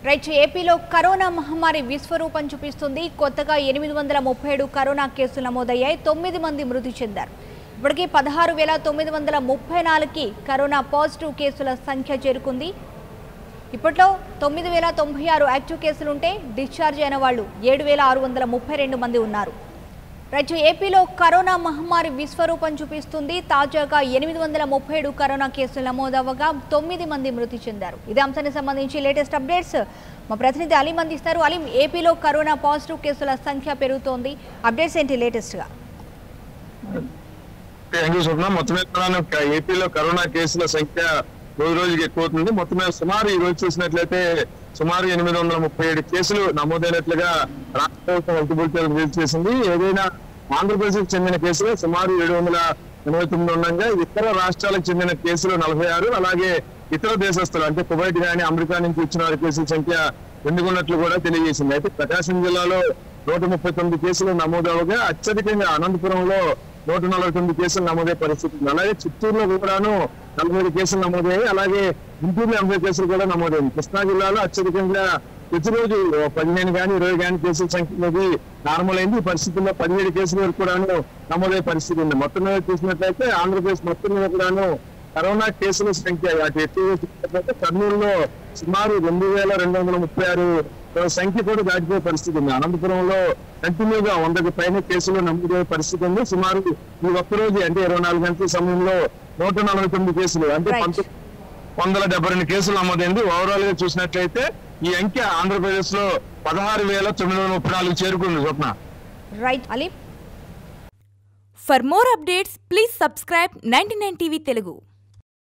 Right ఏపీలో corona మహమ్మారి విశ్వరూపం చూపిస్తుంది కొత్తగా ఎనిమిది వందల ముప్పై ఏడు కరోనా కేసులు నమోదయ్యాయి తొమ్మిది మంది మృతి చెందారు ఇప్పటికీ పదహారు వేల తొమ్మిది వందల ముప్పై నాలుగుకి కరోనా పాజిటివ్ కేసుల సంఖ్య చేరుకుంది ఇప్పట్లో తొమ్మిది వేల తొంభై ఆరు యాక్టివ్ కేసులుంటే డిశ్చార్జ్ అయిన వాళ్ళు ఏడు వేల ఆరు వందల ముప్పై రెండు మంది ఉన్నారు రైట్ ఏపీలో కరోనా మహమ్మారి విశ్వరూపం చూపిస్తుంది తాజాగా ఎనిమిది వందల ముప్పై ఏడు కరోనా కేసులు నమోదవగా తొమ్మిది మంది మృతి చెందారు ఇదే అంశానికి సంబంధించి లేటెస్ట్ అప్డేట్స్ మా ప్రతినిధి అలీం అందిస్తారు అలీం ఏపీలో కరోనా పాజిటివ్ కేసుల సంఖ్య పెరుగుతోంది అప్డేట్స్ ఏంటి లేటెస్ట్గా థ్యాంక్ యూ స్వప్న మొత్తం మీద కరోనా ఏపీలో కరోనా కేసుల సంఖ్య రోజు రోజుకి ఎక్కువ అవుతుంది మొత్తం మీద సుమారు ఈ రోజు చూసినట్లయితే సుమారు ఎనిమిది వందల ముప్పై ఏడు కేసులు నమోదైనట్లుగా రాష్ట్ర ప్రభుత్వం వెలుగుబడితో రిలీజ్ చేసింది ఏదైనా ఆంధ్రప్రదేశ్ కు చెందిన కేసులు సుమారు ఏడు వందల ఎనభై తొమ్మిది ఉండగా ఇతర రాష్ట్రాలకు చెందిన కేసులు నలభై ఆరు అలాగే ఇతర దేశస్తులు అంటే కువైట్ గాని అమెరికా నుంచి వచ్చిన వారి కేసుల సంఖ్య ఎందుకున్నట్లు కూడా తెలియజేసింది అయితే ప్రకాశం జిల్లాలో నూట ముప్పై తొమ్మిది కేసులు నమోదవగా అత్యధికంగా అనంతపురంలో నూట నలభై తొమ్మిది కేసులు నమోదయ్యే పరిస్థితి ఉంది అలాగే చిత్తూరులో కూడాను నలభై ఐదు కేసులు నమోదయ్యాయి అలాగే గుంటూరులో ఎనభై కేసులు కూడా నమోదైంది కృష్ణా జిల్లాలో అత్యధికంగా ప్రతిరోజు ఓ పదిహేను కానీ ఇరవై కానీ కేసుల సంఖ్య అనేది నార్మల్ అయింది ఈ పరిస్థితుల్లో పదిహేడు కేసుల వరకు కూడాను నమోదయ్యే పరిస్థితి ఉంది మొత్తం మీద చూసినట్లయితే ఆంధ్రప్రదేశ్ మొత్తం మీద కూడాను కరోనా కేసుల సంఖ్య అటు ఎక్కువగా చూసినట్లయితే కర్నూలులో సుమారు రెండు వేల రెండు వందల ముప్పై ఆరు సంఖ్య కూడా దాటిపోయే పరిస్థితి ఉంది అనంతపురంలో కంటిన్యూగా వందకు పైన కేసులు నమోదయ్యే పరిస్థితి ఉంది సుమారు ఈ ఒక్క రోజు అంటే ఇరవై నాలుగు గంటల సమయంలో నూట నలభై తొమ్మిది కేసులు అంటే Right. పంతొమ్మిది వందల డెబ్బై రెండు కేసులు నమోదైంది ఓవరాల్ గా చూసినట్లయితే ఈ అంకె ఆంధ్రప్రదేశ్ లో పదహారు వేల తొమ్మిది వందల ముప్పై నాలుగు చేరుకుంది Swapna right Aleem For more updates, please subscribe 99 TV Telugu.